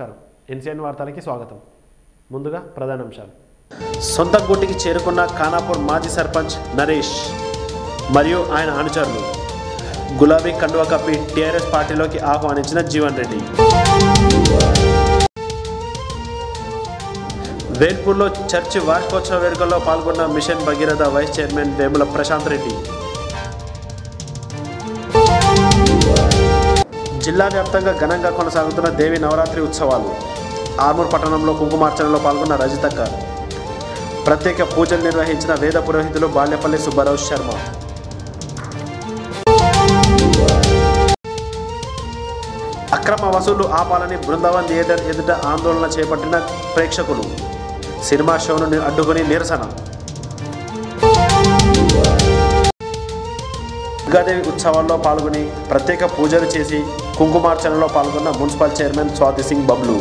నమస్కారం ఎన్సీఎన్ వార్తలకి స్వాగతం ముందుగా ప్రధానాంశాలు సొంత గుట్టికి చేరుకున్న ఖానాపూర్ మాజీ సర్పంచ్ నరేష్ మరియు ఆయన అనుచరులు గులాబీ కండువా కప్పి టీఆర్ఎస్ పార్టీలోకి ఆహ్వానించిన జీవన్ రెడ్డి వేల్పూర్లో చర్చి వార్షికోత్సవ వేడుకల్లో పాల్గొన్న mission Bhagiratha vice chairman Vemula Prashanth Reddy జిల్లా వ్యాప్తంగా ఘనంగా కొనసాగుతున్న దేవి నవరాత్రి ఉత్సవాలు ఆర్మూర్ పట్టణంలో కుంకుమార్చనలో పాల్గొన్న రజితక్క ప్రత్యేక పూజలు నిర్వహించిన వేద పురోహితులు బాల్యపల్లి సుబ్బారావు శర్మ అక్రమ వసూళ్లు ఆపాలని బృందావన్ థియేటర్ ఎదుట ఆందోళన చేపట్టిన ప్రేక్షకులు సినిమా షోను అడ్డుకుని నిరసన దుర్గాదేవి ఉత్సవాల్లో పాల్గొని ప్రత్యేక పూజలు చేసి కుంకుమార్చనలో పాల్గొన్న మున్సిపల్ చైర్మన్ స్వాతి సింగ్ బబ్లు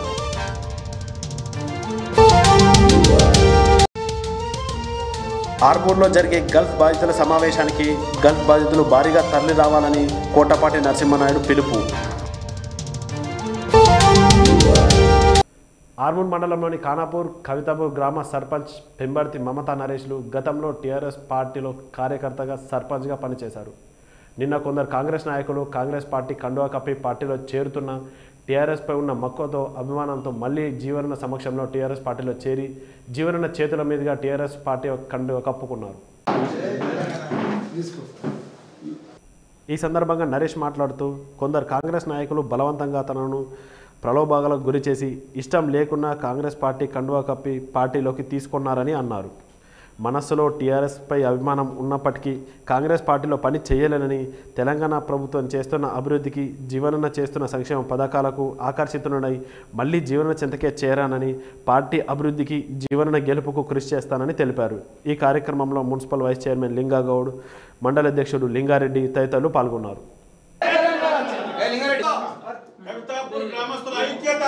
ఆర్మూర్లో జరిగే గల్ఫ్ బాధితుల సమావేశానికి గల్ఫ్ బాధితులు భారీగా తరలి రావాలని కోటపాటి నరసింహనాయుడు పిలుపు ఆర్మూర్ మండలంలోని ఖానాపూర్ కవితాపూర్ గ్రామ సర్పంచ్ పెంబర్తి మమతా నరేష్లు గతంలో టీఆర్ఎస్ పార్టీలో కార్యకర్తగా సర్పంచ్గా పనిచేశారు నిన్న కొందరు కాంగ్రెస్ నాయకులు కాంగ్రెస్ పార్టీ కండువా కప్పి పార్టీలో చేరుతున్న టీఆర్ఎస్పై ఉన్న మక్కువతో అభిమానంతో మళ్ళీ జీవన సమక్షంలో టీఆర్ఎస్ పార్టీలో చేరి జీవన చేతుల మీదుగా టీఆర్ఎస్ పార్టీ కండువా కప్పుకున్నారు ఈ సందర్భంగా నరేష్ మాట్లాడుతూ కొందరు కాంగ్రెస్ నాయకులు బలవంతంగా తనను ప్రలోభాలకు గురి చేసి ఇష్టం లేకున్నా కాంగ్రెస్ పార్టీ కండువా కప్పి పార్టీలోకి తీసుకున్నారని అన్నారు మనస్సులో టీఆర్ఎస్పై అభిమానం ఉన్నప్పటికీ కాంగ్రెస్ పార్టీలో పని చేయలేనని తెలంగాణ ప్రభుత్వం చేస్తున్న అభివృద్ధికి జీవనన చేస్తున్న సంక్షేమ పథకాలకు ఆకర్షితుడై మళ్ళీ జీవన చెంతకే చేరానని పార్టీ అభివృద్ధికి జీవన గెలుపుకు కృషి చేస్తానని తెలిపారు ఈ కార్యక్రమంలో మున్సిపల్ వైస్ చైర్మన్ లింగాగౌడ్ మండల అధ్యక్షుడు లింగారెడ్డి తదితరులు పాల్గొన్నారు కవితాపూర్ గ్రామస్తుల ఐక్యత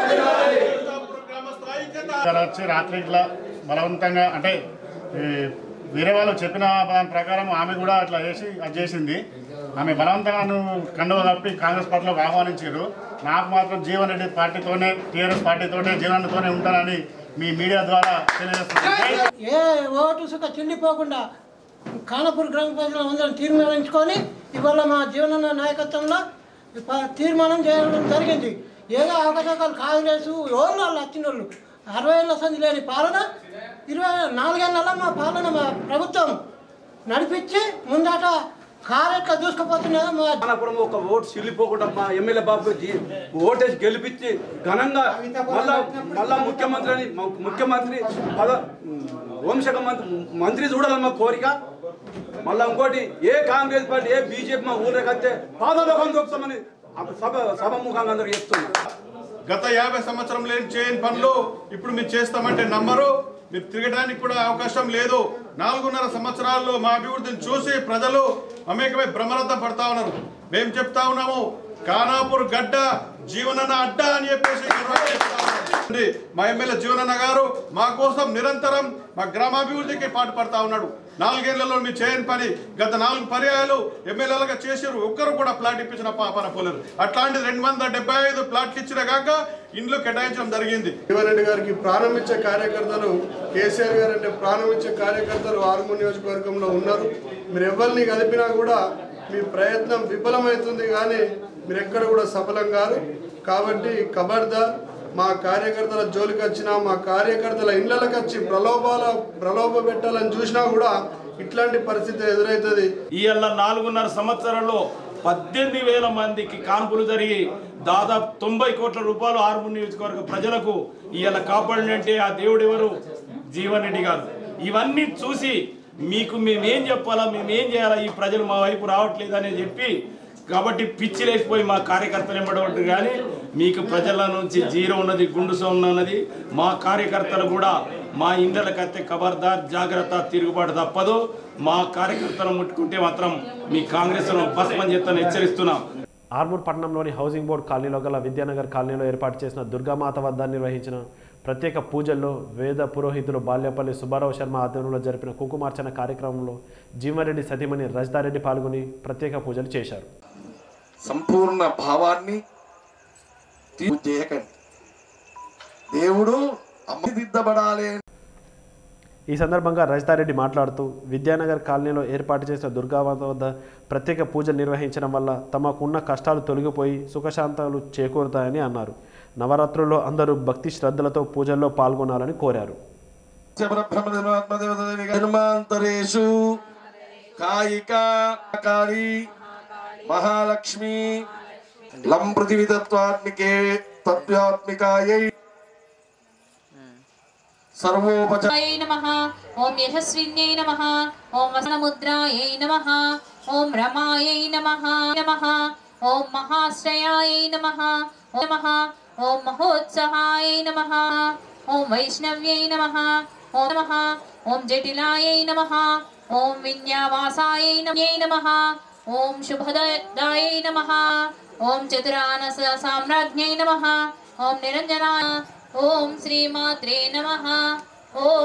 కవితాపూర్ గ్రామస్తుల ఐక్యత ఇక్కడ వచ్చి రాత్రి ఇట్లా బలవంతంగా అంటే ఈ వేరే వాళ్ళు చెప్పిన దాని ప్రకారం ఆమె కూడా అట్లా చేసి అది చేసింది ఆమె బలవంతంగా నువ్వు కండువ కప్పి కాంగ్రెస్ పార్టీలోకి ఆహ్వానించారు నాకు మాత్రం జీవన్ రెడ్డి పార్టీతోనే టీఆర్ఎస్ పార్టీతోనే జీవన్తోనే ఉంటానని మీ మీడియా ద్వారా తెలియజేస్తున్నాను ఏ ఓటు సుఖ చెల్లిపోకుండా ఖానాపూర్ గ్రామ ప్రజలు అందరం తీర్మానించుకొని ఇవాళ మా జీవన నాయకత్వంలో ఈ ప- తీర్మానం చేయడం జరిగింది ఏదో అవకాశాలు కాంగ్రెస్ ఎవరు వాళ్ళు వచ్చిన వాళ్ళు అరవై ఏళ్ళ సంది లేని పాలన ఇరవై నాలుగేళ్ళ మా పాలన మా ప్రభుత్వం నడిపించి ముందట కారు ఎట్లా దూసుకుపోతున్నదో మా అనంతపురం ఒక ఓటు సిల్లిపోకుండా మా ఎమ్మెల్యే బాబు జీ- ఓటేసి గెలిపించి ఘనంగా మళ్ళా మళ్ళా ముఖ్యమంత్రి అని మ- ముఖ్యమంత్రి పద హోంశాఖ మంత్రి మంత్రి చూడాలని మా కోరిక మళ్ళా ఇంకోటి ఏ కాంగ్రెస్ పార్టీ ఏ బీజేపీ మా ఊళ్ళకి వస్తే పాదలోకం దొక్కుతామని సభ సభ ముఖంగా అందరికి చెప్తుంది గత యాభై సంవత్సరం లేని చేయని పనులు ఇప్పుడు మీరు చేస్తామంటే నమ్మరు మీరు తిరగడానికి కూడా అవకాశం లేదు నాలుగున్నర సంవత్సరాల్లో మా అభివృద్ధిని చూసి ప్రజలు అమేకమై భ్రమరథం పడతా ఉన్నారు మేము చెప్తా ఉన్నాము కానాపూర్ గడ్డ జీవనన్న అడ్డ అని చెప్పేసి గర్వంగా చెప్తా ఉన్నాం. ఉంది. మా ఎమ్మెల్యే జీవనన్న గారు మా కోసం నిరంతరం మా గ్రామాభివృద్ధికి పాటుపడతా ఉన్నాడు నాలుగేళ్లలో మీరు చేయని పని గత నాలుగు పర్యాయాలు ఎమ్మెల్యేలుగా చేసారు ఒక్కరు కూడా ప్లాట్ ఇప్పించిన పాపన పోలేరు అట్లాంటి రెండు వందల డెబ్బై ఐదు ప్లాట్లు ఇచ్చిన కాక ఇండ్లు కేటాయించడం జరిగింది శివరెడ్డి గారికి ప్రారంభించే కార్యకర్తలు కేసీఆర్ గారు అంటే ప్రారంభించే కార్యకర్తలు ఆర్మూర్ నియోజకవర్గంలో ఉన్నారు మీరు ఎవరిని కలిపినా కూడా మీ ప్రయత్నం విఫలమవుతుంది కానీ మీరు ఎక్కడ కూడా సఫలం కాదు కాబట్టి కబర్దార్ మా కార్యకర్తల జోలికి వచ్చినా మా కార్యకర్తల ఇళ్ళకి వచ్చి ప్రలోభాల ప్రలోభ పెట్టాలని చూసినా కూడా ఇట్లాంటి పరిస్థితి ఎదురవుతుంది ఇవాళ నాలుగున్నర సంవత్సరాల్లో పద్దెనిమిది వేల మందికి కాన్పులు జరిగి దాదాపు తొంభై కోట్ల రూపాయలు ఆర్మూర్ నియోజకవర్గ ప్రజలకు ఇవాళ కాపాడినంటే ఆ దేవుడు ఎవరు జీవన్ రెడ్డి గారు ఇవన్నీ చూసి మీకు మేమేం చెప్పాలా మేమేం చేయాలా ఈ ప్రజలు మా వైపు రావట్లేదు అని చెప్పి కాబట్టి పిచ్చి లేకపోయి మా కార్యకర్తలు ఎంబడవట్టు కానీ మీకు ప్రజల నుంచి జీరో ఉన్నది గుండు సౌండ్ ఉన్నది మా కార్యకర్తలు కూడా మా ఇండ్లకు అత్తే ఖబర్దార్ జాగ్రత్త తిరుగుబాటు తప్పదు మా కార్యకర్తలు ముట్టుకుంటే మాత్రం మీ కాంగ్రెస్ భస్మం చేస్తాను హెచ్చరిస్తున్నాం ఆర్మూర్ పట్టణంలోని హౌసింగ్ బోర్డు కాలనీలో గల విద్యానగర్ కాలనీలో ఏర్పాటు చేసిన దుర్గామాత వద్ద నిర్వహించిన ప్రత్యేక పూజల్లో వేద పురోహితులు బాల్యపల్లి సుబ్బారావు శర్మ ఆధ్వర్యంలో జరిపిన కుంకుమార్చన కార్యక్రమంలో జీవరెడ్డి సతీమణి రజితారెడ్డి పాల్గొని ప్రత్యేక పూజలు చేశారు సంపూర్ణ భావాన్ని తీ- చేయకండి దేవుడు దిద్దబడాలి ఈ సందర్భంగా రజితారెడ్డి మాట్లాడుతూ విద్యానగర్ కాలనీలో ఏర్పాటు చేసిన దుర్గామాత వద్ద ప్రత్యేక పూజ నిర్వహించడం వల్ల తమకున్న కష్టాలు తొలగిపోయి సుఖశాంతాలు చేకూరుతాయని అన్నారు నవరాత్రుల్లో అందరూ భక్తి శ్రద్ధలతో పూజల్లో పాల్గొనాలని కోరారు జన్మాంతరేషు కాయిక కాళీ మహాలక్ష్మి లం పృథివితత్వాత్మికే తత్వాత్మికాయై సర్వోపచ य नमः ॐ यशस्विन्यै नमः ॐ वसनमुद्रायै नमः ॐ रमायै नमः नमः ॐ महाश्रयायै नमः ॐ नमः ॐ महोत्सहाय नमः ॐ वैष्णव्यै नमः ॐ नमः ॐ जटिलायै नमः ॐ विन्यावासायै नमै नमः ॐ शुभदायै नमः ॐ चतुरानस साम्राज्ञै नमः ॐ निरञ्जना ॐ श्रीमात्रे नमः ॐ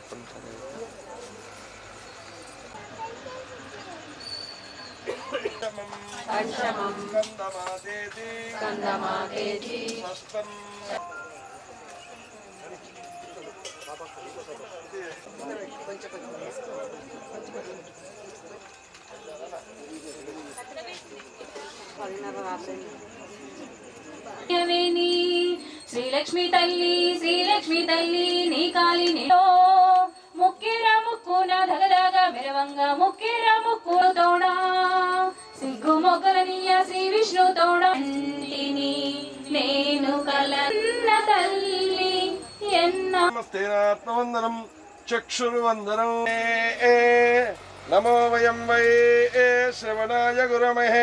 వేణి శ్రీలక్ష్మి తల్లి శ్రీలక్ష్మి తల్లి నీ కాలినిలో ముక్కిర ముక్కున దగదగ మెరవంగ ముక్కిర ముక్కు తోడా సిగ్గు మొగలనియ శ్రీ విష్ణు తోడ అంటిని నేను కలన్న తల్లి ఎన్న నమస్తేనాత్మవందనం చక్షుర్వందనం నమో వయం వై శ్రవణాయ గురమహే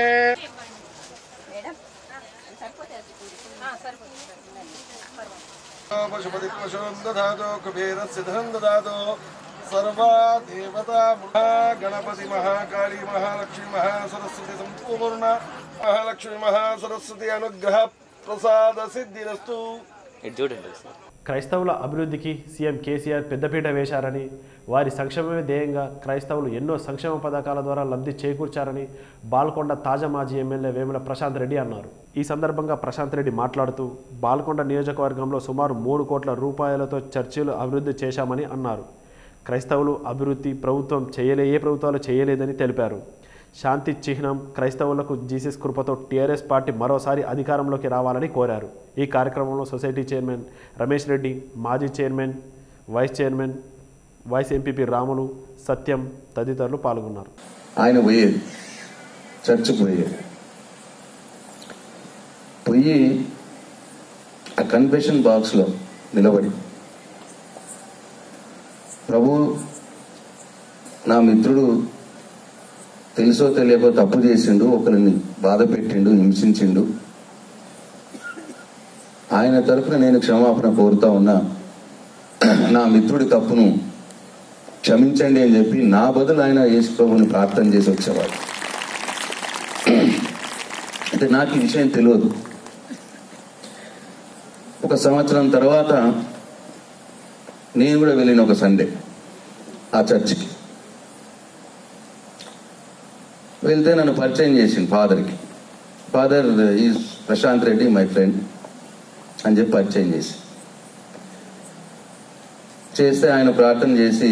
పశుపతి పశుం దదాతో కుబేరస్య ధనం దదాతో సర్వా దేవతా మహా గణపతి మహాకాళీ మహాలక్ష్మి మహాసరస్వతి సంపూర్ణ మహాలక్ష్మి మహాసరస్వతి అనుగ్రహ ప్రసాద సిద్ధిరస్తు క్రైస్తవుల అభివృద్ధికి సీఎం కేసీఆర్ పెద్దపీట వేశారని వారి సంక్షేమమే ధ్యేయంగా క్రైస్తవులు ఎన్నో సంక్షేమ పథకాల ద్వారా లబ్ధి చేకూర్చారని బాల్కొండ తాజా మాజీ ఎమ్మెల్యే వేముల ప్రశాంత్ రెడ్డి అన్నారు ఈ సందర్భంగా ప్రశాంత్ రెడ్డి మాట్లాడుతూ బాల్కొండ నియోజకవర్గంలో సుమారు మూడు కోట్ల రూపాయలతో చర్చిలు అభివృద్ధి చేశామని అన్నారు క్రైస్తవులు అభివృద్ధి ప్రభుత్వం చేయలే ఏ ప్రభుత్వాలు చేయలేదని తెలిపారు శాంతి చిహ్నం క్రైస్తవులకు జీసస్ కృపతో టీఆర్ఎస్ పార్టీ మరోసారి అధికారంలోకి రావాలని కోరారు ఈ కార్యక్రమంలో సొసైటీ చైర్మన్ రమేష్ రెడ్డి మాజీ chairman vice chairman vice MPP Ramulu Satyam తదితరులు పాల్గొన్నారు ఆయన పోయేది చర్చ్ పోయేది పోయి ఆ కన్ఫెషన్ బాక్స్లో నిలబడి ప్రభు నా మిత్రుడు తెలుసో తెలియకో తప్పు చేసిండు ఒకరిని బాధ పెట్టిండు హింసించిండు ఆయన తరఫున నేను క్షమాపణ కోరుతా ఉన్నా నా మిత్రుడి తప్పును క్షమించండి అని చెప్పి నా బదులు ఆయన యేసు ప్రభుని ప్రార్థన చేసి వచ్చేవాడు అంటే నాకు ఈ విషయం తెలియదు ఒక సంవత్సరం తర్వాత నేను కూడా వెళ్ళిన ఒక సండే ఆ చర్చికి వెళ్తే నన్ను పరిచయం చేసింది ఫాదర్కి father is Prashanth Reddy my friend అని చెప్పి పరిచయం చేసి చేస్తే ఆయన ప్రార్థన చేసి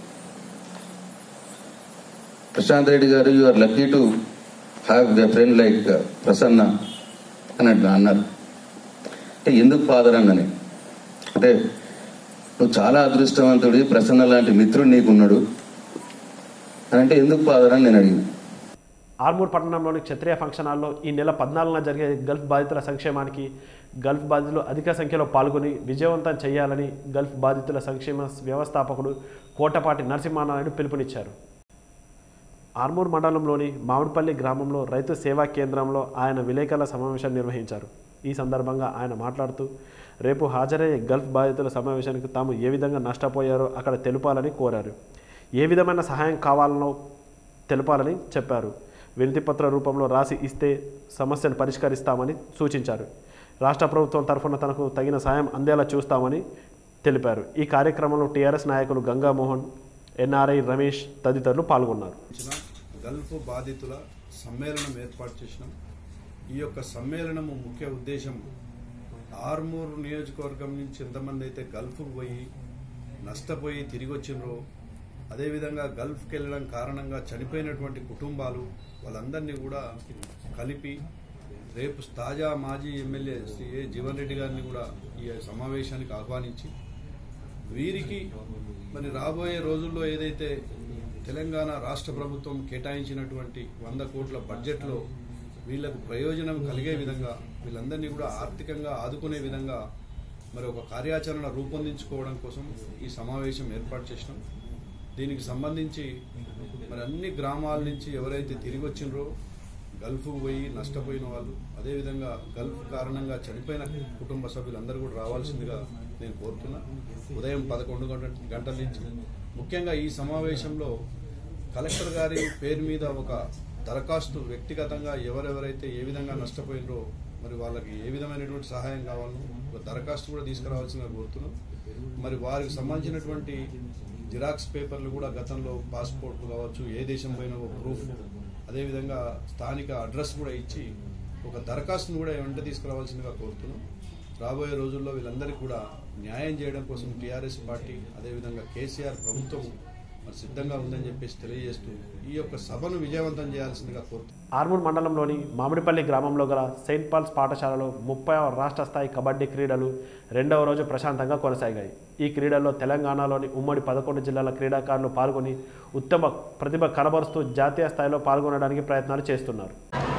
ప్రశాంత్ రెడ్డి గారు you are lucky to have a friend like Prasanna అని అట్లా అన్నారు అంటే ఎందుకు ఫాదర్ అన్నని అంటే నువ్వు చాలా అదృష్టవంతుడి ప్రసన్న లాంటి మిత్రుడు నీకున్నాడు అని అంటే ఎందుకు ఫాదర్ అని నేను అడిగిన ఆర్మూర్ పట్టణంలోని క్షత్రియ ఫంక్షన్ హాల్లో ఈ నెల పద్నాలుగున జరిగే గల్ఫ్ బాధితుల సంక్షేమానికి గల్ఫ్ బాధితులు అధిక సంఖ్యలో పాల్గొని విజయవంతం చేయాలని గల్ఫ్ బాధితుల సంక్షేమ వ్యవస్థాపకుడు కోటపాటి నరసింహానాయుడు పిలుపునిచ్చారు ఆర్మూర్ మండలంలోని మామిడిపల్లి గ్రామంలో రైతు సేవా కేంద్రంలో ఆయన విలేకరుల సమావేశం నిర్వహించారు ఈ సందర్భంగా ఆయన మాట్లాడుతూ రేపు హాజరయ్యే గల్ఫ్ బాధితుల సమావేశానికి తాము ఏ విధంగా నష్టపోయారో అక్కడ తెలుపాలని కోరారు ఏ విధమైన సహాయం కావాలనో తెలపాలని చెప్పారు వినతిపత్ర రూపంలో రాసి ఇస్తే సమస్యను పరిష్కరిస్తామని సూచించారు రాష్ట్ర ప్రభుత్వం తరఫున తనకు తగిన సాయం అందేలా చూస్తామని తెలిపారు ఈ కార్యక్రమంలో టీఆర్ఎస్ నాయకులు గంగామోహన్ ఎన్ఆర్ఐ రమేష్ తదితరులు పాల్గొన్నారు గల్ఫ్ బాధితుల సమ్మేళనం ఏర్పాటు చేసినాం ఈ యొక్క సమ్మేళనము ముఖ్య ఉద్దేశం ఆర్మూర్ నియోజకవర్గం నుంచి ఎంతమంది అయితే గల్ఫ్కు పోయి నష్టపోయి తిరిగి వచ్చిండ్రో అదేవిధంగా గల్ఫ్కి వెళ్ళడం కారణంగా చనిపోయినటువంటి కుటుంబాలు వాళ్ళందరినీ కూడా కలిపి రేపు తాజా మాజీ ఎమ్మెల్యే శ్రీ ఏ జీవన్ రెడ్డి గారిని కూడా ఈ సమావేశానికి ఆహ్వానించి వీరికి మరి రాబోయే రోజుల్లో ఏదైతే తెలంగాణ రాష్ట్ర ప్రభుత్వం కేటాయించినటువంటి వంద కోట్ల బడ్జెట్లో వీళ్లకు ప్రయోజనం కలిగే విధంగా వీళ్ళందరినీ కూడా ఆర్థికంగా ఆదుకునే విధంగా మరి ఒక కార్యాచరణ రూపొందించుకోవడం కోసం ఈ సమావేశం ఏర్పాటు చేసినాం దీనికి సంబంధించి మరి అన్ని గ్రామాల నుంచి ఎవరైతే తిరిగి వచ్చిండ్రో గల్ఫ్ పోయి నష్టపోయిన వాళ్ళు అదేవిధంగా గల్ఫ్ కారణంగా చనిపోయిన కుటుంబ సభ్యులందరూ కూడా రావాల్సిందిగా నేను కోరుతున్నా ఉదయం పదకొండు గంట గంటల నుంచి ముఖ్యంగా ఈ సమావేశంలో కలెక్టర్ గారి పేరు మీద ఒక దరఖాస్తు వ్యక్తిగతంగా ఎవరెవరైతే ఏ విధంగా నష్టపోయినరో మరి వాళ్ళకి ఏ విధమైనటువంటి సహాయం కావాలో ఒక దరఖాస్తు కూడా తీసుకురావాల్సిందిగా కోరుతున్నాం మరి వారికి సంబంధించినటువంటి జిరాక్స్ పేపర్లు కూడా గతంలో పాస్పోర్ట్లు కావచ్చు ఏ దేశం పోయినా ఒక ప్రూఫ్ అదేవిధంగా స్థానిక అడ్రస్ కూడా ఇచ్చి ఒక దరఖాస్తును కూడా వెంట తీసుకురావాల్సిందిగా కోరుతున్నాం రాబోయే రోజుల్లో వీళ్ళందరికీ కూడా న్యాయం చేయడం కోసం టీఆర్ఎస్ పార్టీ అదేవిధంగా కేసీఆర్ ప్రభుత్వం మరి సిద్ధంగా ఉందని చెప్పేసి తెలియజేస్తూ ఈ యొక్క సభను విజయవంతం చేయాల్సిందిగా కోరుతున్నాం ఆర్మూర్ మండలంలోని మామిడిపల్లి గ్రామంలో గల సెయింట్ పాల్స్ పాఠశాలలో ముప్పై రాష్ట్ర స్థాయి కబడ్డీ క్రీడలు రెండవ రోజు ప్రశాంతంగా కొనసాగాయి ఈ క్రీడల్లో తెలంగాణలోని ఉమ్మడి పదకొండు జిల్లాల క్రీడాకారులు పాల్గొని ఉత్తమ ప్రతిభ కనబరుస్తూ జాతీయ స్థాయిలో పాల్గొనడానికి ప్రయత్నాలు చేస్తున్నారు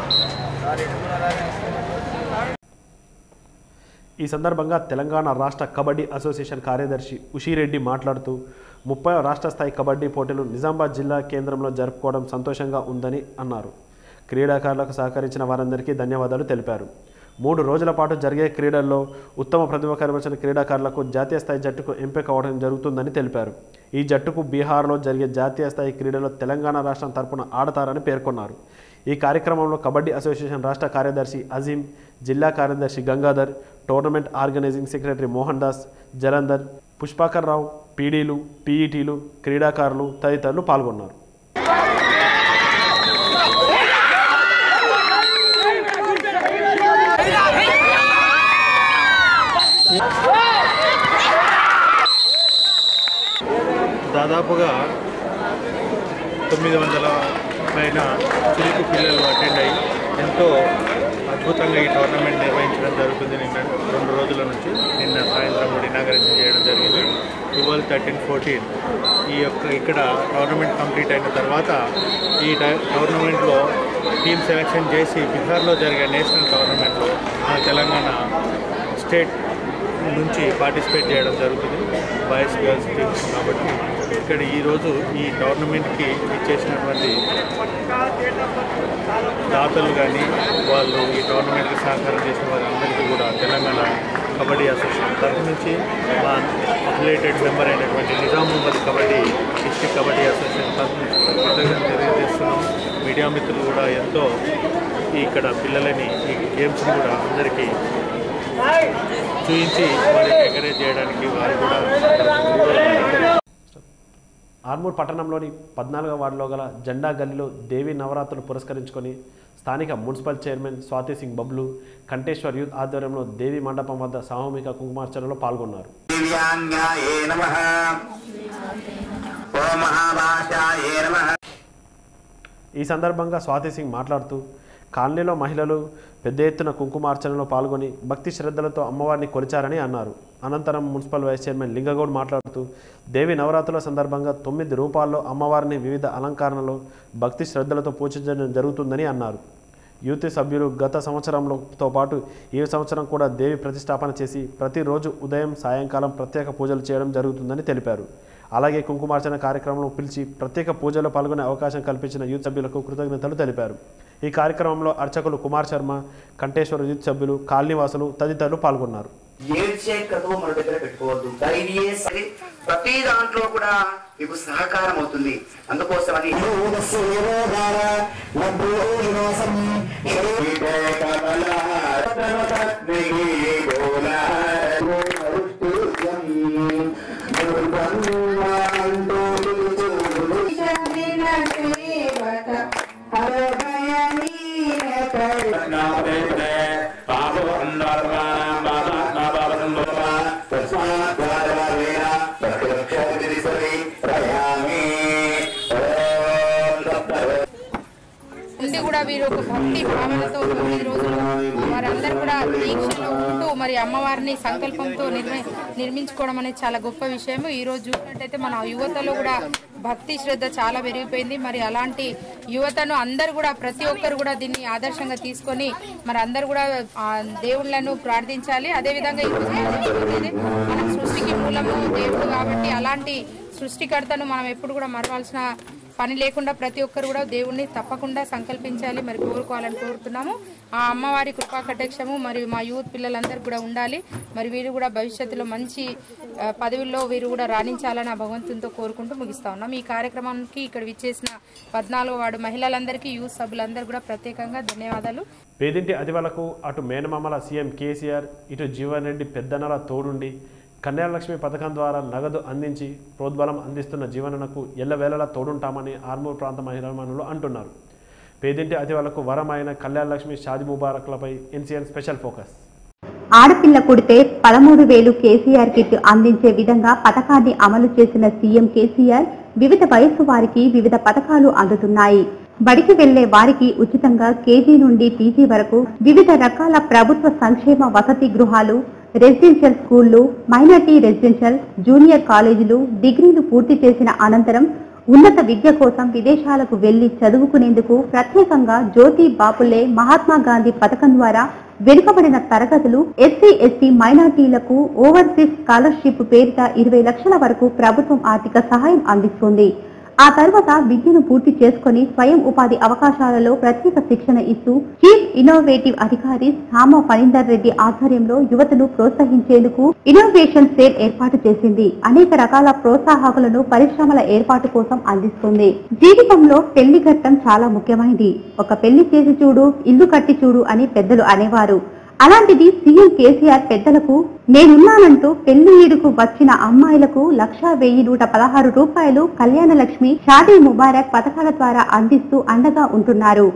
ఈ సందర్భంగా తెలంగాణ రాష్ట్ర కబడ్డీ అసోసియేషన్ కార్యదర్శి ఉషిరెడ్డి మాట్లాడుతూ ముప్పై రాష్ట్ర స్థాయి కబడ్డీ పోటీలు నిజామాబాద్ జిల్లా కేంద్రంలో జరుపుకోవడం సంతోషంగా ఉందని అన్నారు క్రీడాకారులకు సహకరించిన వారందరికీ ధన్యవాదాలు తెలిపారు మూడు రోజుల పాటు జరిగే క్రీడల్లో ఉత్తమ ప్రతిభ కనబరిచిన క్రీడాకారులకు జాతీయ స్థాయి జట్టుకు ఎంపిక అవడం జరుగుతుందని తెలిపారు ఈ జట్టుకు బీహార్లో జరిగే జాతీయ స్థాయి క్రీడలో తెలంగాణ రాష్ట్రం తరపున ఆడతారని పేర్కొన్నారు ఈ కార్యక్రమంలో కబడ్డీ అసోసియేషన్ రాష్ట్ర కార్యదర్శి అజీం జిల్లా కార్యదర్శి Gangadhar tournament organizing secretary Mohan Das Jalandhar Pushpakar Rao పీడీలు పీఈటీలు క్రీడాకారులు తదితరులు పాల్గొన్నారు దాదాపుగా తొమ్మిది వందల పైన చిలుకు పిల్లలు అటెండ్ అయ్యి ఎంతో అద్భుతంగా ఈ టోర్నమెంట్ నిర్వహించడం జరుగుతుంది నిన్న రెండు రోజుల నుంచి నిన్న సాయంత్రం కూడా ఇనాగరేషన్ చేయడం జరిగింది ట్వెల్వ్ థర్టీన్ ఫోర్టీన్ ఈ యొక్క ఇక్కడ టోర్నమెంట్ కంప్లీట్ అయిన తర్వాత ఈ టై- టోర్నమెంట్లో టీమ్ సెలెక్షన్ చేసి బీహార్లో జరిగే నేషనల్ టోర్నమెంట్లో మన తెలంగాణ స్టేట్ నుంచి పార్టిసిపేట్ చేయడం జరుగుతుంది బాయ్స్ గర్ల్స్ టీమ్స్ కాబట్టి ఇక్కడ ఈరోజు ఈ టోర్నమెంట్కి ఇచ్చేసినటువంటి దాతలు కానీ వాళ్ళు ఈ టోర్నమెంట్కి సహకారం చేసిన వారందరికీ కూడా తెలంగాణ కబడ్డీ అసోసియేషన్ తరఫు నుంచి మా అఫిలేటెడ్ మెంబర్ అయినటువంటి నిజామాబాద్ కబడ్డీ డిస్టిక్ కబడ్డీ అసోసియేషన్ తరఫు నుంచి కూడా కృతజ్ఞతలు తెలియజేస్తున్నాం మీడియా మిత్రులు కూడా ఎంతో ఈ ఇక్కడ పిల్లలని ఈ గేమ్స్ని కూడా అందరికీ చూపించి వారికి ఎంకరేజ్ చేయడానికి వారు కూడా ఆర్మూర్ పట్టణంలోని పద్నాలుగవ వార్డులో గల జెండా గల్లీలో దేవి నవరాత్రులు పురస్కరించుకొని స్థానిక municipal chairman Swathi Singh Bablu Kanteshwar youth ఆధ్వర్యంలో దేవి మండపం వద్ద సామూహిక కుంకుమార్చనలో పాల్గొన్నారు దివ్యాంగాయే నమ ఓ మహాభాషాయే నమ ఈ సందర్భంగా స్వాతి సింగ్ మాట్లాడుతూ కాలనీలో మహిళలు పెద్ద ఎత్తున కుంకుమార్చనలో పాల్గొని భక్తి శ్రద్ధలతో అమ్మవారిని కొలిచారని అన్నారు అనంతరం మున్సిపల్ వైస్ చైర్మన్ లింగగౌడ్ మాట్లాడుతూ దేవి నవరాత్రుల సందర్భంగా తొమ్మిది రూపాల్లో అమ్మవారిని వివిధ అలంకరణలో భక్తి శ్రద్ధలతో పూజించడం జరుగుతుందని అన్నారు యూత్ సభ్యులు గత సంవత్సరంలోతో పాటు ఈ సంవత్సరం కూడా దేవి ప్రతిష్టాపన చేసి ప్రతిరోజు ఉదయం సాయంకాలం ప్రత్యేక పూజలు చేయడం జరుగుతుందని తెలిపారు అలాగే కుంకుమార్చన కార్యక్రమంలో పిలిచి ప్రత్యేక పూజలో పాల్గొనే అవకాశం కల్పించిన యూత్ సభ్యులకు కృతజ్ఞతలు తెలిపారు ఈ కార్యక్రమంలో అర్చకులు కుమార్ శర్మ కంటేశ్వర యూత్ సభ్యులు కాలనీవాసులు తదితరులు పాల్గొన్నారు ఏడ్చే కథవు మన దగ్గర పెట్టుకోవద్దు ధైర్యే సరే ప్రతి దాంట్లో కూడా మీకు సహకారం అవుతుంది అందుకోసమని పాపం కూడా వీరు ఒక భక్తి భావనతో తొమ్మిది రోజులు వారందరూ కూడా దీక్షలో ఉంటూ మరి అమ్మవారిని సంకల్పంతో నిర్మి నిర్మించుకోవడం అనేది చాలా గొప్ప విషయం ఈ రోజు చూసినట్టయితే మన యువతలో కూడా భక్తి శ్రద్ధ చాలా పెరిగిపోయింది మరి అలాంటి యువతను అందరూ కూడా ప్రతి ఒక్కరు కూడా దీన్ని ఆదర్శంగా తీసుకొని మరి అందరూ కూడా ఆ దేవుళ్ళను ప్రార్థించాలి అదేవిధంగా ఈ రోజు అనేది మన సృష్టికి మూలము దేవుడు కాబట్టి అలాంటి సృష్టికర్తను మనం ఎప్పుడు కూడా మరవాల్సిన పని లేకుండా ప్రతి ఒక్కరు కూడా దేవుణ్ణి తప్పకుండా సంకల్పించాలి మరి కోరుకోవాలని కోరుతున్నాము ఆ అమ్మవారి కృపా కటాక్షము మరియు మా యూత్ పిల్లలందరూ కూడా ఉండాలి మరి వీరు కూడా భవిష్యత్తులో మంచి ఆ, పదవుల్లో వీరు కూడా రాణించాలని ఆ భగవంతునితో కోరుకుంటూ ముగిస్తా ఉన్నాం ఈ కార్యక్రమానికి ఇక్కడ విచ్చేసిన పద్నాలుగో వార్డు మహిళలందరికీ యూత్ సభ్యులందరూ కూడా ప్రత్యేకంగా ధన్యవాదాలు పేదింటి అదివలకు అటు మేనమామల సీఎం కేసీఆర్ ఇటు జీవన్ రెడ్డి పెద్దనల తోడుండి కన్యాలక్ష్మి పథకం ద్వారా నగదు అందించి ప్రోద్బలం అందిస్తున్న జీవనకు ఎల్లవేళలా తోడుంటామని ఆర్మూర్ ప్రాంత మహిళలు అంటున్నారు పేదింటి అతివలకు వరం అయిన కళ్యాణలక్ష్మి షాది ముబారక్లపై ఎన్సీఎన్ స్పెషల్ ఫోకస్ ఆడపిల్ల పుడితే పదమూడు వేలు కేసీఆర్ కిట్ అందించే విధంగా పథకాన్ని అమలు చేసిన సీఎం కేసీఆర్ వివిధ వయస్సు వారికి వివిధ పథకాలు అందుతున్నాయి బడికి వెళ్లే వారికి ఉచితంగా కేజీ నుండి పీజీ వరకు వివిధ రకాల ప్రభుత్వ సంక్షేమ వసతి గృహాలు రెసిడెన్షియల్ స్కూళ్లు మైనార్టీ రెసిడెన్షియల్ జూనియర్ కాలేజీలు డిగ్రీలు పూర్తి చేసిన అనంతరం ఉన్నత విద్య కోసం విదేశాలకు వెళ్లి చదువుకునేందుకు ప్రత్యేకంగా జ్యోతి బాపులే మహాత్మా గాంధీ పథకం ద్వారా వెనుకబడిన తరగతులు ఎస్సీ ఎస్టీ మైనార్టీలకు ఓవర్సీస్ స్కాలర్షిప్ పేరిట ఇరవై లక్షల వరకు ప్రభుత్వం ఆర్థిక సహాయం అందిస్తుంది ఆ తర్వాత విద్యను పూర్తి చేసుకుని స్వయం ఉపాధి అవకాశాలలో ప్రత్యేక శిక్షణ ఇస్తూ చీఫ్ ఇన్నోవేటివ్ అధికారి సామ ఫణీందర్ రెడ్డి ఆధ్వర్యంలో యువతను ప్రోత్సహించేందుకు ఇన్నోవేషన్ సేల్ ఏర్పాటు చేసింది అనేక రకాల ప్రోత్సాహకులను పరిశ్రమల ఏర్పాటు కోసం అందిస్తుంది జీవితంలో పెళ్లి ఘట్టం చాలా ముఖ్యమైనది ఒక పెళ్లి చేసి చూడు ఇల్లు కట్టి చూడు అని పెద్దలు అనేవారు అలాంటిది సీఎం కేసీఆర్ పెద్దలకు నేనున్నానంటూ పెళ్లి ఈడుకు వచ్చిన అమ్మాయిలకు లక్షా వెయ్యి నూట పదహారు రూపాయలు కళ్యాణ లక్ష్మి షాదీ ముబారక్ పథకాల ద్వారా అందిస్తూ అండగా ఉంటున్నారు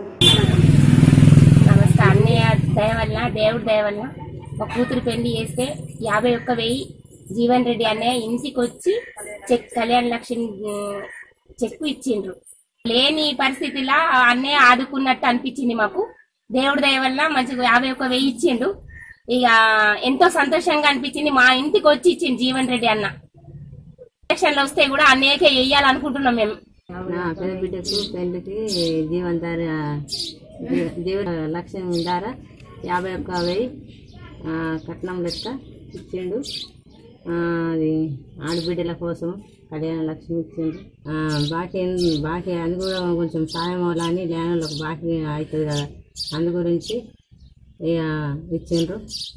నమస్తే అన్నయ్య దయ వల్ల దేవుడి దయ వల్ల మా కూతురు పెళ్లి చేస్తే యాభై ఒక్క వెయ్యి జీవన్ రెడ్డి అన్నయ్య ఇంటికి వచ్చి చెక్ కళ్యాణ లక్ష్మి ఉమ్, చెక్కు ఇచ్చిండ్రు లేని పరిస్థితిలా ఆ అన్నయ్య ఆదుకున్నట్టు అనిపించింది మాకు దేవుడి దయ వల్ల మంచిగా యాభై ఒక్క వెయ్యి ఇచ్చిండు ఇక ఎంతో సంతోషంగా అనిపించింది మా ఇంటికి వచ్చి ఇచ్చిండు జీవన్ రెడ్డి అన్న ఎలక్షన్లు వస్తే కూడా అన్నయ్యకే వేయాలనుకుంటున్నాం మేము నా పెద్ద బిడ్డకు పెళ్లికి జీవన్ దారి జీవ లక్ష్యం దార యాభై ఒక్క వెయ్యి ఆ, కట్నం లెక్క ఇచ్చిండు ఆ, అది ఆడబిడ్డల కోసం కళ్యాణ లక్ష్మి ఇచ్చిండు ఆ, బాకీ బాకీ అది కూడా కొంచెం సాయం అవ్వాలని లేనోళ్ళకి బాకీ అవుతుంది కదా అందు గురించి ఇక ఇచ్చిండ్రు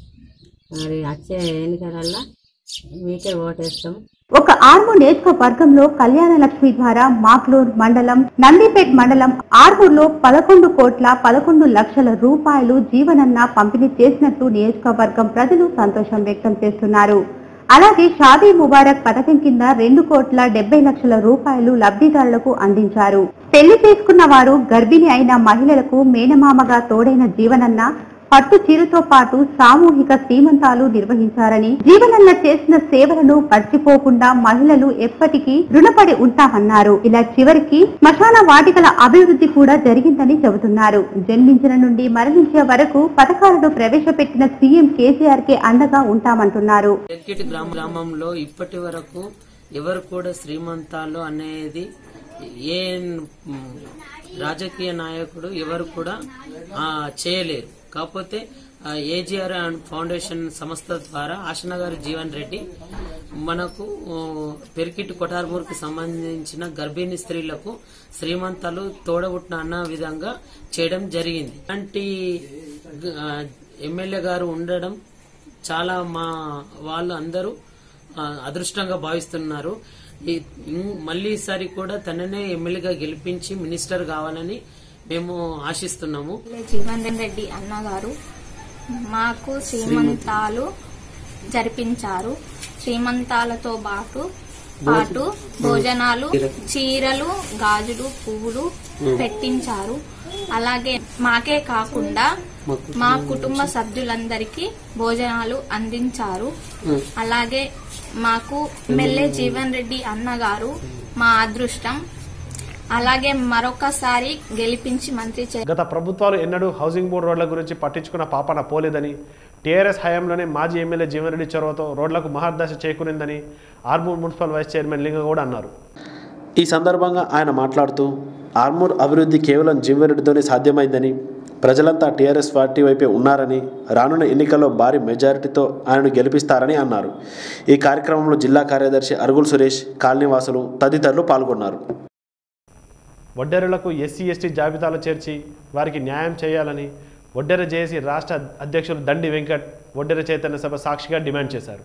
మరి వచ్చే ఎన్నికలల్లో మీకే ఓటేస్తాం ఒక ఆర్మూ నియోజకవర్గంలో కళ్యాణ లక్ష్మి ద్వారా మాక్లూర్ మండలం నందిపేట్ మండలం ఆర్మూర్లో పదకొండు కోట్ల పదకొండు లక్షల రూపాయలు జీవనన్న పంపిణీ చేసినట్టు నియోజకవర్గం ప్రజలు సంతోషం వ్యక్తం చేస్తున్నారు అలాగే షాదీ ముబారక్ పథకం కింద రెండు కోట్ల డెబ్బై లక్షల రూపాయలు లబ్ధిదారులకు అందించారు పెళ్లి చేసుకున్న వారు గర్భిణి అయిన మహిళలకు మేనమామగా తోడైన జీవనన్న పట్టు చీరతో పాటు సామూహిక శ్రీమంతాలు నిర్వహించారని జీవనన్న చేసిన సేవలను మర్చిపోకుండా మహిళలు ఎప్పటికీ రుణపడి ఉంటామన్నారు ఇలా చివరికి శ్మశాన వాటికల అభివృద్ధి కూడా జరిగిందని చెబుతున్నారు జన్మించిన నుండి మరణించే వరకు పథకాలను ప్రవేశపెట్టిన సీఎం కేసీఆర్ కే అండగా ఉంటామంటున్నారు ఎక్కిటి గ్రామ గ్రామంలో ఇప్పటి వరకు ఎవరు కూడా శ్రీమంతాలు అనేది ఏ మ్, రాజకీయ నాయకుడు ఎవరు కూడా ఆ, చేయలేరు కాకపోతే ఏజీఆర్ అండ్ ఫౌండేషన్ సంస్థ ద్వారా ఆశనగారి జీవన్ రెడ్డి మనకు ఓ, పెరికిట్ కొటార్మూర్కి సంబంధించిన గర్భిణీ స్త్రీలకు శ్రీమంతాలు తోడబుట్టిన అన్న విధంగా చేయడం జరిగింది అలాంటి ఆ, ఎమ్మెల్యే గారు ఉండడం చాలా మా వాళ్ళు అందరూ ఆ, అదృష్టంగా భావిస్తున్నారు ఈ- ఇం- మళ్ళీ ఈసారి కూడా తననే ఎమ్మెల్యేగా గెలిపించి మినిస్టర్ కావాలని మేము ఆశిస్తున్నాము జీవన్ రెడ్డి అన్నగారు మాకు శ్రీమంతాలు జరిపించారు శ్రీమంతాలతో పాటు పాటు భోజనాలు చీరలు గాజులు పువ్వులు పెట్టించారు అలాగే మాకే కాకుండా మా కుటుంబ సభ్యులందరికీ భోజనాలు అందించారు అలాగే మాకు ఎమ్మెల్యే జీవన్ రెడ్డి అన్నగారు మా అదృష్టం అలాగే మరొకసారి గెలిపించి మంత్రి చే గత ప్రభుత్వాలు ఎన్నడూ హౌసింగ్ బోర్డు రోడ్ల గురించి పట్టించుకున్న పాపన పోలేదని టీఆర్ఎస్ హయాంలోనే మాజీ ఎమ్మెల్యే జీవన్రెడ్డి చొరవతో రోడ్లకు మహర్దశ చేకూరిందని Armoor municipal vice chairman Lingagoud అన్నారు ఈ సందర్భంగా ఆయన మాట్లాడుతూ ఆర్మూర్ అభివృద్ధి కేవలం జీవన్రెడ్డితోనే సాధ్యమైందని ప్రజలంతా టీఆర్ఎస్ పార్టీ వైపే ఉన్నారని రానున్న ఎన్నికల్లో భారీ మెజారిటీతో ఆయనను గెలిపిస్తారని అన్నారు ఈ కార్యక్రమంలో జిల్లా కార్యదర్శి అరుగుల్ సురేష్ కాలనీవాసులు తదితరులు పాల్గొన్నారు వడ్డెరలకు ఎస్సీ ఎస్టీ జాబితాలో చేర్చి వారికి న్యాయం చేయాలని వడ్డెర జేఏసీ రాష్ట్ర అధ్యక్షులు దండి వెంకట్ వడ్డెర చైతన్య సభ సాక్షిగా డిమాండ్ చేశారు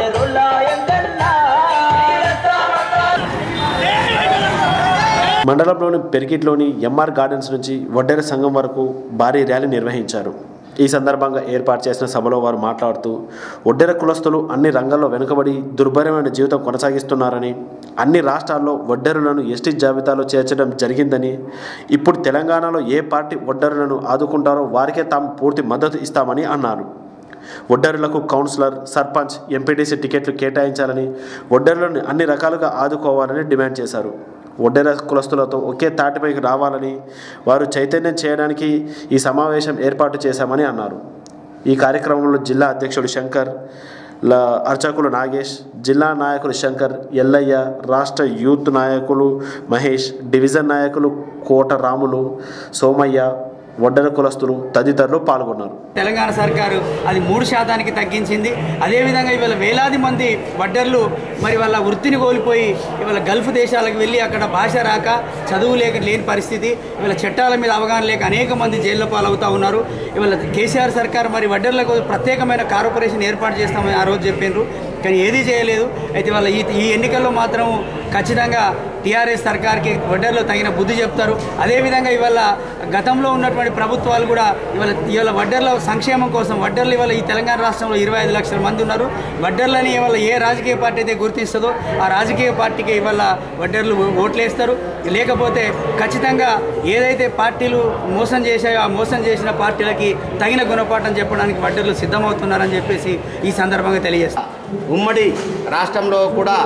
మండలంలోని పెరికిట్లోని ఎంఆర్ గార్డెన్స్ నుంచి వడ్డెర సంఘం వరకు భారీ ర్యాలీ నిర్వహించారు ఈ సందర్భంగా ఏర్పాటు చేసిన సభలో వారు మాట్లాడుతూ ఒడ్డెర కులస్తులు అన్ని రంగాల్లో వెనుకబడి దుర్భరమైన జీవితం కొనసాగిస్తున్నారని అన్ని రాష్ట్రాల్లో ఒడ్డెరులను ఎస్టీ జాబితాలో చేర్చడం జరిగిందని ఇప్పుడు తెలంగాణలో ఏ పార్టీ ఒడ్డరులను ఆదుకుంటారో వారికే తాము పూర్తి మద్దతు ఇస్తామని అన్నారు ఒడ్డరులకు కౌన్సిలర్ సర్పంచ్ ఎంపీటీసీ టికెట్లు కేటాయించాలని ఒడ్డరులను అన్ని రకాలుగా ఆదుకోవాలని డిమాండ్ చేశారు ఒడ్డెర కులస్తులతో ఒకే తాటిపైకి రావాలని వారు చైతన్యం చేయడానికి ఈ సమావేశం ఏర్పాటు చేశామని అన్నారు ఈ కార్యక్రమంలో జిల్లా అధ్యక్షుడు శంకర్ ల అర్చకులు నాగేష్ జిల్లా నాయకులు శంకర్ ఎల్లయ్య రాష్ట్ర యూత్ నాయకులు మహేష్ డివిజన్ నాయకులు కోట రాములు సోమయ్య ఒడ్డెర కులస్తులు తదితరులు పాల్గొన్నారు తెలంగాణ సర్కారు అది మూడు శాతానికి తగ్గించింది అదేవిధంగా ఇవాళ వేలాది మంది వడ్డర్లు మరి వాళ్ళ వృత్తిని కోల్పోయి ఇవాళ గల్ఫ్ దేశాలకు వెళ్ళి అక్కడ భాష రాక చదువు లేక లేని పరిస్థితి ఇవాళ చట్టాల మీద అవగాహన లేక అనేక మంది జైల్లో పాలవుతూ ఉన్నారు ఇవాళ కేసీఆర్ సర్కార్ మరి వడ్డర్లకు ప్రత్యేకమైన కార్పొరేషన్ ఏర్పాటు చేస్తామని ఆ రోజు చెప్పిండ్రు కానీ ఏదీ చేయలేదు అయితే వాళ్ళ ఈ ఈ ఎన్నికల్లో మాత్రం ఖచ్చితంగా టీఆర్ఎస్ సర్కార్కి వడ్డర్లో తగిన బుద్ధి చెప్తారు అదేవిధంగా ఇవాళ గతంలో ఉన్నటువంటి ప్రభుత్వాలు కూడా ఇవాళ ఇవాళ వడ్డర్ల సంక్షేమం కోసం వడ్డర్లు ఇవాళ ఈ తెలంగాణ రాష్ట్రంలో ఇరవై ఐదు లక్షల మంది ఉన్నారు వడ్డర్లని ఇవాళ ఏ రాజకీయ పార్టీ అయితే గుర్తిస్తుందో ఆ రాజకీయ పార్టీకి ఇవాళ వడ్డర్లు ఓట్లేస్తారు లేకపోతే ఖచ్చితంగా ఏదైతే పార్టీలు మోసం చేశాయో ఆ మోసం చేసిన పార్టీలకి తగిన గుణపాఠం చెప్పడానికి వడ్డర్లు సిద్ధమవుతున్నారని చెప్పేసి ఈ సందర్భంగా తెలియజేస్తారు ఉమ్మడి రాష్ట్రంలో కూడా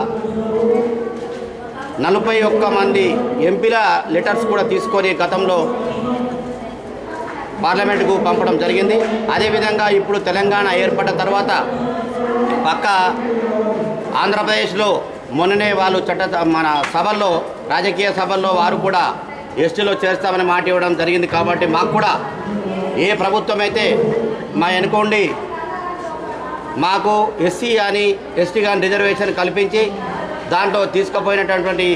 నలభై ఒక్క మంది ఎంపీల లెటర్స్ కూడా తీసుకొని గతంలో పార్లమెంటుకు పంపడం జరిగింది అదేవిధంగా ఇప్పుడు తెలంగాణ ఏర్పడ్డ తర్వాత పక్క ఆంధ్రప్రదేశ్లో మొన్ననే వాళ్ళు చట్ట మన సభల్లో రాజకీయ సభల్లో వారు కూడా ఎస్టీలో చేస్తామని మాట ఇవ్వడం జరిగింది కాబట్టి మాకు కూడా ఏ ప్రభుత్వం అయితే మా ఎన్నుకోండి మాకు ఎస్సీ కానీ ఎస్టీ కానీ రిజర్వేషన్ కల్పించి దాంట్లో తీసుకుపోయినటువంటి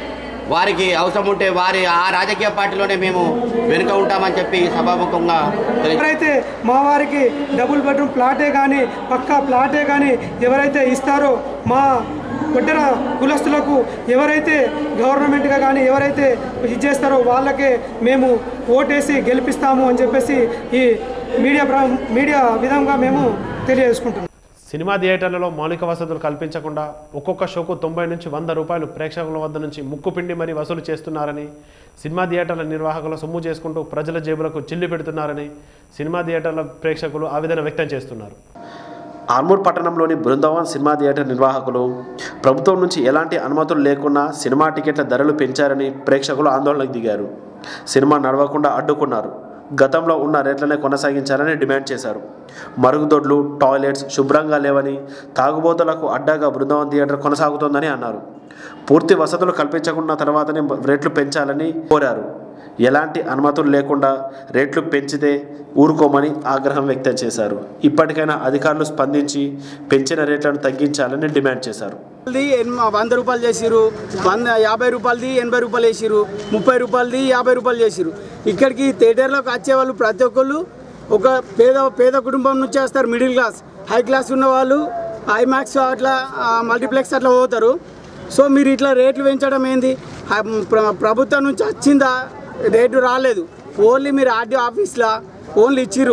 వారికి అవసరం ఉంటే వారి ఆ రాజకీయ పార్టీలోనే మేము వెనుక ఉంటామని చెప్పి సభాముఖంగా తెలియ ఎవరైతే మా వారికి డబుల్ బెడ్రూమ్ ప్లాటే కానీ పక్కా ప్లాటే కానీ ఎవరైతే ఇస్తారో మా కొట్టిన కులస్తులకు ఎవరైతే గవర్నమెంట్గా కానీ ఎవరైతే ఇచ్చేస్తారో వాళ్ళకే మేము ఓటేసి గెలిపిస్తాము అని చెప్పేసి ఈ మీడియా ప్ర- మీడియా విధంగా మేము తెలియజేసుకుంటున్నాం సినిమా థియేటర్లలో మౌలిక వసతులు కల్పించకుండా ఒక్కొక్క షోకు తొంభై నుంచి వంద రూపాయలు ప్రేక్షకుల వద్ద నుంచి ముక్కు పిండి మరీ వసూలు చేస్తున్నారని సినిమా థియేటర్ల నిర్వాహకులు సొమ్ము చేసుకుంటూ ప్రజల జేబులకు చిల్లు పెడుతున్నారని సినిమా థియేటర్ల ప్రేక్షకులు ఆవేదన వ్యక్తం చేస్తున్నారు ఆర్మూర్ పట్టణంలోని బృందావన్ సినిమా థియేటర్ నిర్వాహకులు ప్రభుత్వం నుంచి ఎలాంటి అనుమతులు లేకుండా సినిమా టికెట్ల ధరలు పెంచారని ప్రేక్షకులు ఆందోళనకు దిగారు సినిమా నడవకుండా అడ్డుకున్నారు గతంలో ఉన్న రేట్లనే కొనసాగించాలని డిమాండ్ చేశారు మరుగుదొడ్లు టాయిలెట్స్ శుభ్రంగా లేవని తాగుబోతులకు అడ్డాగా బృందావన్ థియేటర్ కొనసాగుతోందని అన్నారు పూర్తి వసతులు కల్పించకున్న తర్వాతనే రేట్లు పెంచాలని కోరారు ఎలాంటి అనుమతులు లేకుండా రేట్లు పెంచితే ఊరుకోమని ఆగ్రహం వ్యక్తం చేశారు ఇప్పటికైనా అధికారులు స్పందించి పెంచిన రేట్లను తగ్గించాలని డిమాండ్ చేశారు రూపాయలది ఎన్- వంద రూపాయలు చేసిరు వంద యాభై రూపాయలది ఎనభై రూపాయలు వేసిరు ముప్పై రూపాయలది యాభై రూపాయలు చేసిరు ఇక్కడికి థియేటర్లోకి వచ్చేవాళ్ళు ప్రతి ఒక్కళ్ళు ఒక పేద పేద కుటుంబం నుంచి వస్తారు మిడిల్ క్లాస్ హై క్లాస్ ఉన్న వాళ్ళు ఐమాక్స్ అట్లా ఆ, మల్టీప్లెక్స్ అట్లా పోతారు సో మీరు ఇట్లా రేట్లు పెంచడం ఏంది ఆ, ప్ర- ప్రభుత్వం నుంచి వచ్చిందా రేటు రాలేదు ఓన్లీ మీరు ఆర్డీఓ ఆఫీస్లో ఓన్లీ ఇచ్చిర్రు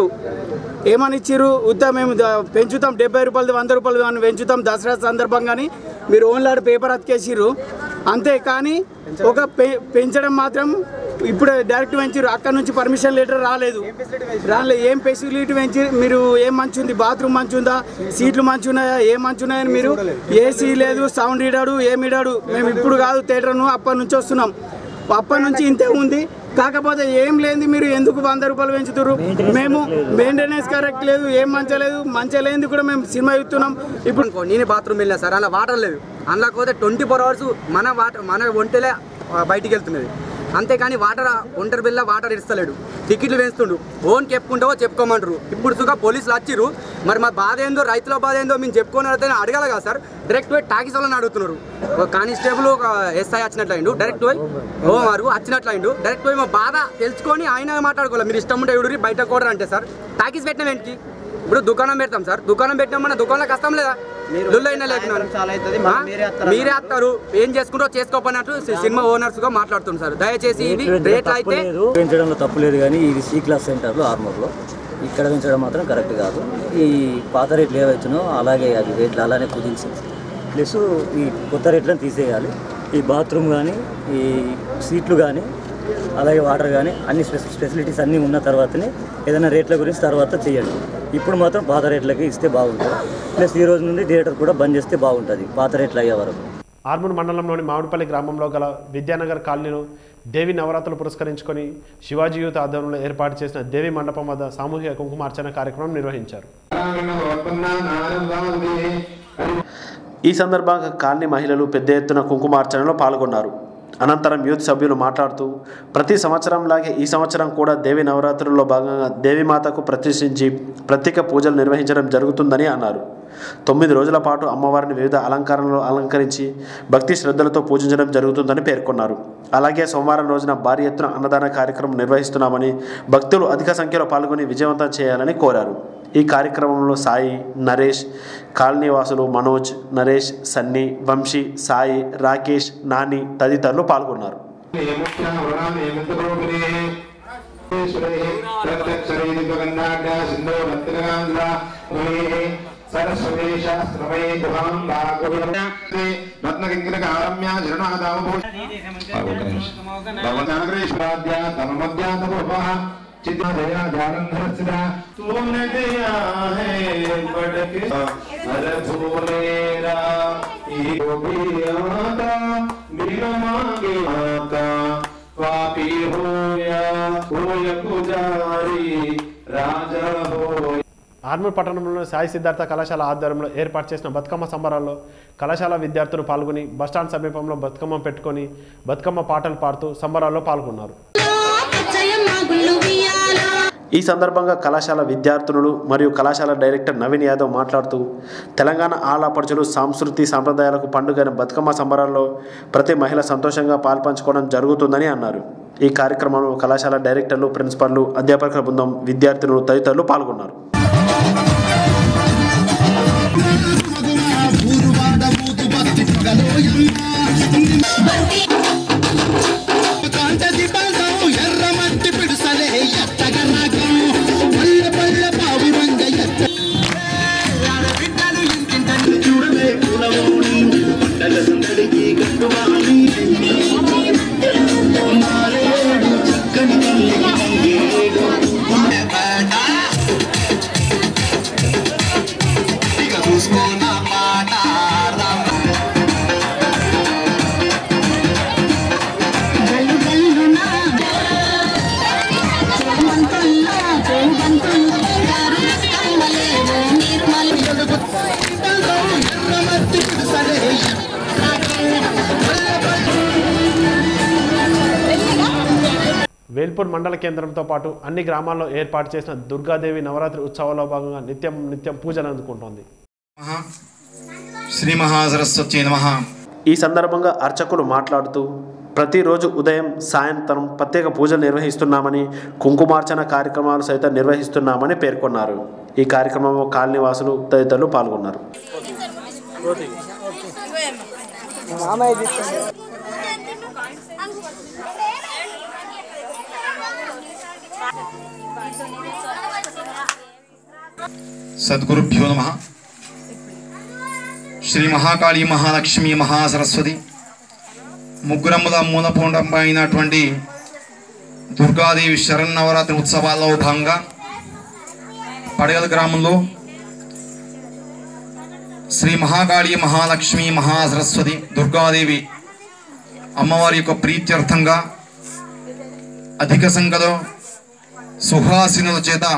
ఏమని ఇచ్చిర్రు ఉత్త మేము ద- పెంచుతాం డెబ్బై రూపాయలు వంద రూపాయలు అని పెంచుతాం దసరా సందర్భంగాని మీరు ఓన్లీ ఆడ పేపర్ అతికేసిర్రు అంతే కానీ ఒక పె- పెంచడం మాత్రం ఇప్పుడు డైరెక్ట్ పెంచారు అక్కడ నుంచి పర్మిషన్ లెటర్ రాలేదు రాలేదు ఏం ఫెసిలిటీ పెంచి మీరు ఏం మంచి ఉంది బాత్రూమ్ మంచి ఉందా సీట్లు మంచి ఉన్నాయా ఏం మంచి ఉన్నాయని మీరు ఏసీ లేదు సౌండ్ ఇడాడు ఏమి ఇడాడు మేము ఇప్పుడు కాదు థియేటర్ను అప్పటి నుంచి వస్తున్నాం అప్పటి నుంచి ఇంతే ఉంది కాకపోతే ఏం లేనిది మీరు ఎందుకు వంద రూపాయలు పెంచుతారు మేము మెయింటెనెన్స్ కరెక్ట్ లేదు ఏం మంచిగా లేదు మంచిగా లేనిది కూడా మేము సినిమా ఇస్తున్నాం ఇప్పుడు అనుకో, నేనే బాత్రూమ్ వెళ్ళినా సార్ అలా వాటర్ లేదు అందులో పోతే ట్వంటీ ఫోర్ అవర్స్ మన వాటర్ మన ఒంటెలే ఆ, బయటికి వెళ్తున్నది అంతేకాని వాటర్ ఒంటరి బిల్ల వాటర్ ఇస్తలేడు టికెట్లు వేస్తుండు ఓన్ చెప్పుకుంటావో చెప్పుకోమంటారు ఇప్పుడు సుగా పోలీసులు వచ్చిర్రు మరి మా బాధ ఏందో రైతుల బాధ ఏందో మేము చెప్పుకొని అయితే అడగాలి కదా సార్ డైరెక్ట్ పోయి టాకీస్ వాళ్ళని అడుగుతున్నారు ఒక కానిస్టేబుల్ ఒక ఎస్ఐ వచ్చినట్లయిండు డైరెక్ట్ పోయి ఓ వారు వచ్చినట్లయిండు డైరెక్ట్ పోయి మా బాధ తెలుసుకొని ఆయన మాట్లాడుకోవాలి మీరు ఇష్టం ఉంటే ఎవడు బయట కూడా అంటే సార్ టాకీస్ పెట్టిన వెంటకి ఇప్పుడు దుకాణం పెడతాం సార్ దుకాణం పెట్టినా మన దుకాణంలో కష్టం లేదా లుల్లైనా లేకున్నా మీరే వస్తారు ఏం చేసుకుంటో చేసుకోపోయినట్టు సి- సినిమా ఓనర్స్ గా మాట్లాడుతున్నారు సార్ దయచేసి ఇవి రేట్లు అయితే పెంచడంలో తప్పు లేదు కానీ ఇది సి క్లాస్ సెంటర్లో ఆర్మూర్లో ఇక్కడ పెంచడం మాత్రం కరెక్ట్ కాదు ఈ పాత రేట్లు ఏవైతున్నాయో అలాగే అవి రేట్లు అలానే కుదించి ప్లస్ ఈ కొత్త రేట్లను తీసేయాలి ఈ బాత్రూమ్ కానీ ఈ సీట్లు కానీ అలాగే వాటర్ కానీ అన్ని స్పెసి ఫెసిలిటీస్ అన్నీ ఉన్న తర్వాతనే ఏదైనా రేట్ల గురించి తర్వాత చేయండి ఇప్పుడు మాత్రం పాత రేట్లకి ఇస్తే బాగుంటుంది ప్లస్ ఈ రోజు నుండి థియేటర్ కూడా బంద్ చేస్తే బాగుంటుంది పాత రేట్లు అయ్యే వరకు ఆర్మూర్ మండలంలోని మామిడిపల్లి గ్రామంలో గల విద్యానగర్ కాలనీలో దేవి నవరాత్రులు పురస్కరించుకొని శివాజీ యూత్ ఆధ్వర్యంలో ఏర్పాటు చేసిన దేవి మండపం వద్ద సామూహిక కుంకుమార్చన కార్యక్రమం నిర్వహించారు ఈ సందర్భంగా కాలనీ మహిళలు పెద్ద ఎత్తున కుంకుమార్చనలో పాల్గొన్నారు అనంతరం యూత్ సభ్యులు మాట్లాడుతూ ప్రతి సంవత్సరంలాగే ఈ సంవత్సరం కూడా దేవి నవరాత్రుల్లో భాగంగా దేవిమాతకు ప్రతిష్ఠించి ప్రత్యేక పూజలు నిర్వహించడం జరుగుతుందని అన్నారు తొమ్మిది రోజుల పాటు అమ్మవారిని వివిధ అలంకరణలు అలంకరించి భక్తి శ్రద్ధలతో పూజించడం జరుగుతుందని పేర్కొన్నారు అలాగే సోమవారం రోజున భారీ ఎత్తున అన్నదాన కార్యక్రమం నిర్వహిస్తున్నామని భక్తులు అధిక సంఖ్యలో పాల్గొని విజయవంతం చేయాలని కోరారు ఈ కార్యక్రమంలో సాయి నరేష్ కాలనీవాసులు మనోజ్ నరేష్ సన్నీ వంశీ సాయి రాకేష్ నాని తదితరులు పాల్గొన్నారు ఆర్మూర్ పట్టణంలోని సాయి సిద్ధార్థ కళాశాల ఆధ్వర్యంలో ఏర్పాటు చేసిన బతుకమ్మ సంబరాల్లో కళాశాల విద్యార్థులు పాల్గొని బస్టాండ్ సమీపంలో బతుకమ్మ పెట్టుకొని బతుకమ్మ పాటలు పాడుతూ సంబరాల్లో పాల్గొన్నారు ఈ సందర్భంగా కళాశాల విద్యార్థులు మరియు కళాశాల డైరెక్టర్ నవీన్ యాదవ్ మాట్లాడుతూ తెలంగాణ ఆలాపడుచులు సంస్కృతి సాంప్రదాయాలకు పండుగైన బతుకమ్మ సంబరాల్లో ప్రతి మహిళ సంతోషంగా పాల్పంచుకోవడం జరుగుతుందని అన్నారు ఈ కార్యక్రమంలో కళాశాల డైరెక్టర్లు ప్రిన్సిపల్లు అధ్యాపకుల బృందం విద్యార్థులు తదితరులు పాల్గొన్నారు ఎర్రమట్టి పిడుసలే ఎత్తగ రాగం పల్లె పల్లె పావురంగ ఎత్త బిడ్డలు ఇంటింటని చూడవే పూలవోని పంటల సందడికి గట్టువాలి మారేడు చక్కని తల్లి మంగేడు ఇక చూసుకో నా మాట వేల్పూర్ మండల కేంద్రంతో పాటు అన్ని గ్రామాల్లో ఏర్పాటు చేసిన దుర్గాదేవి నవరాత్రి ఉత్సవాల్లో భాగంగా నిత్యం నిత్యం పూజలు అందుకుంటోంది శ్రీ మహాసరస్వతి నమ ఈ సందర్భంగా అర్చకులు మాట్లాడుతూ ప్రతిరోజు ఉదయం సాయంత్రం ప్రత్యేక పూజలు నిర్వహిస్తున్నామని కుంకుమార్చన కార్యక్రమాలు సైతం నిర్వహిస్తున్నామని పేర్కొన్నారు ఈ కార్యక్రమంలో కాలనీవాసులు తదితరులు పాల్గొన్నారు సద్గురుభ్యో నమ శ్రీ మహాకాళి మహాలక్ష్మి మహాసరస్వతి ముగ్గురమ్మల మూలపూండం అయినటువంటి దుర్గాదేవి శరన్నవరాత్రి ఉత్సవాల్లో భాగంగా పడగల గ్రామంలో శ్రీ మహాకాళి మహాలక్ష్మి మహాసరస్వతి దుర్గాదేవి అమ్మవారి యొక్క ప్రీత్యర్థంగా అధిక సంఖ్యలో సుహాసినుల చేత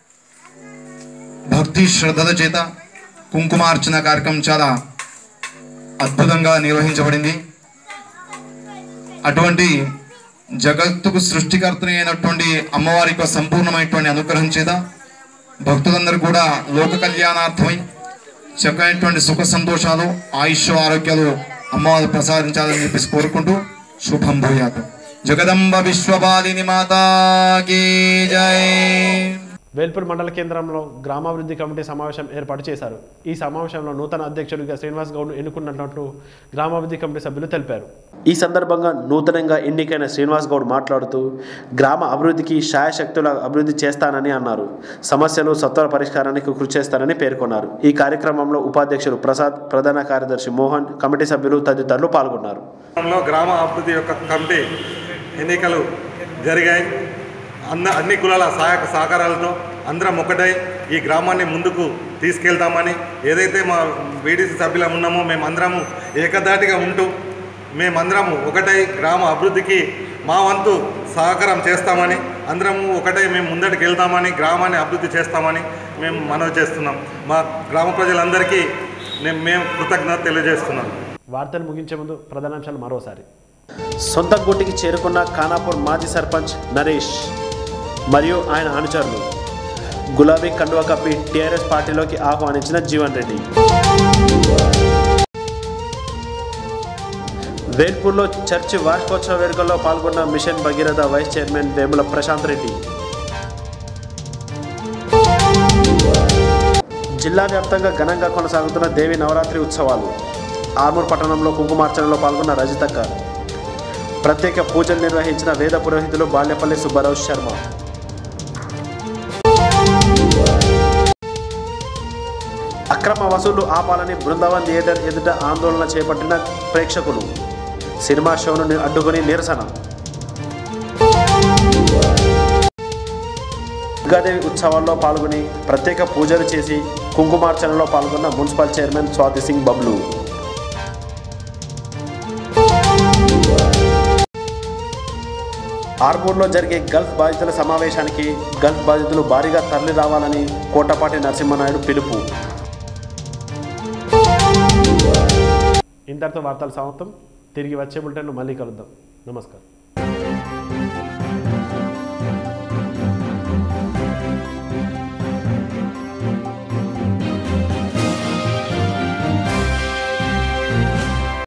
భక్తి శ్రద్ధల చేత కుంకుమార్చన కార్యక్రమం చాలా అద్భుతంగా నిర్వహించబడింది అటువంటి జగత్తుకు సృష్టికర్తని అయినటువంటి అమ్మవారి యొక్క సంపూర్ణమైనటువంటి అనుగ్రహం చేత భక్తులందరూ కూడా లోక కళ్యాణార్థమై చక్కనటువంటి సుఖ సంతోషాలు ఆయుష్ ఆరోగ్యాలు అమ్మవారు ప్రసాదించాలని చెప్పేసి కోరుకుంటూ శుభం భూయాత్ జగదంబ విశ్వపాలిని మాతాకి జై వేల్పూర్ మండల కేంద్రంలో గ్రామాభివృద్ధి కమిటీ సమావేశం ఏర్పాటు చేశారు ఈ సమావేశంలో నూతన అధ్యక్షుడిగా శ్రీనివాస్ గౌడ్ ఎన్నుకున్నట్లు గ్రామాభివృద్ధి కమిటీ సభ్యులు తెలిపారు ఈ సందర్భంగా నూతనంగా ఎన్నికైన శ్రీనివాస్ గౌడ్ మాట్లాడుతూ గ్రామ అభివృద్ధికి శాయశక్తుల అభివృద్ధి చేస్తానని అన్నారు సమస్యలు సత్వర పరిష్కారానికి కృషి చేస్తానని పేర్కొన్నారు ఈ కార్యక్రమంలో ఉపాధ్యక్షులు ప్రసాద్ ప్రధాన కార్యదర్శి మోహన్ కమిటీ సభ్యులు తదితరులు పాల్గొన్నారు గ్రామంలో గ్రామ అభివృద్ధి యొక్క కమిటీ ఎన్నికలు జరిగాయి అన్న అన్ని కులాల సహాయక సహకారాలతో అందరం ఒకటై ఈ గ్రామాన్ని ముందుకు తీసుకెళ్తామని ఏదైతే మా బీడీసీ సభ్యులం ఉన్నామో మేమందరము ఏకదాటిగా ఉంటూ మేమందరము ఒకటై గ్రామ అభివృద్ధికి మా వంతు సహకారం చేస్తామని అందరము ఒకటై మేము ముందటికి వెళ్తామని గ్రామాన్ని అభివృద్ధి చేస్తామని మేము మనవి చేస్తున్నాం మా గ్రామ ప్రజలందరికీ నేను మేము కృతజ్ఞత తెలియజేస్తున్నాం వార్తలు ముగించే ముందు ప్రధానాంశాలు మరోసారి సొంత గూటికి చేరుకున్న ఖానాపూర్ మాజీ సర్పంచ్ నరేష్ మరియు ఆయన అనుచరులు గులాబీ కండువా కప్పి టీఆర్ఎస్ పార్టీలోకి ఆహ్వానించిన జీవన్ రెడ్డి వేల్పూర్లో చర్చి వార్షికోత్సవ వేడుకల్లో పాల్గొన్న mission Bhagiratha vice chairman Vemula Prashanth Reddy జిల్లా వ్యాప్తంగా ఘనంగా కొనసాగుతున్న దేవి నవరాత్రి ఉత్సవాలు ఆర్మూర్ పట్టణంలో కుంకుమార్చనలో పాల్గొన్న రజితక్క ప్రత్యేక పూజలు నిర్వహించిన వేద పురోహితులు బాల్యపల్లి సుబ్బారావు శర్మ అక్రమ వసూళ్లు ఆపాలని బృందావన్ థియేటర్ ఎదుట ఆందోళన చేపట్టిన ప్రేక్షకులు సినిమా షోను అడ్డుకుని నిరసన దుర్గాదేవి ఉత్సవాల్లో పాల్గొని ప్రత్యేక పూజలు చేసి కుంకుమార్చనలో పాల్గొన్న మున్సిపల్ చైర్మన్ స్వాతి సింగ్ బబ్లు ఆర్మూర్లో జరిగే గల్ఫ్ బాధితుల సమావేశానికి గల్ఫ్ బాధితులు భారీగా తరలి రావాలని కోటపాటి నరసింహనాయుడు పిలుపు ఇంతటితో వార్తలు సమాప్తం తిరిగి వచ్చే బులెటిన్లో మళ్ళీ కలుద్దాం నమస్కారం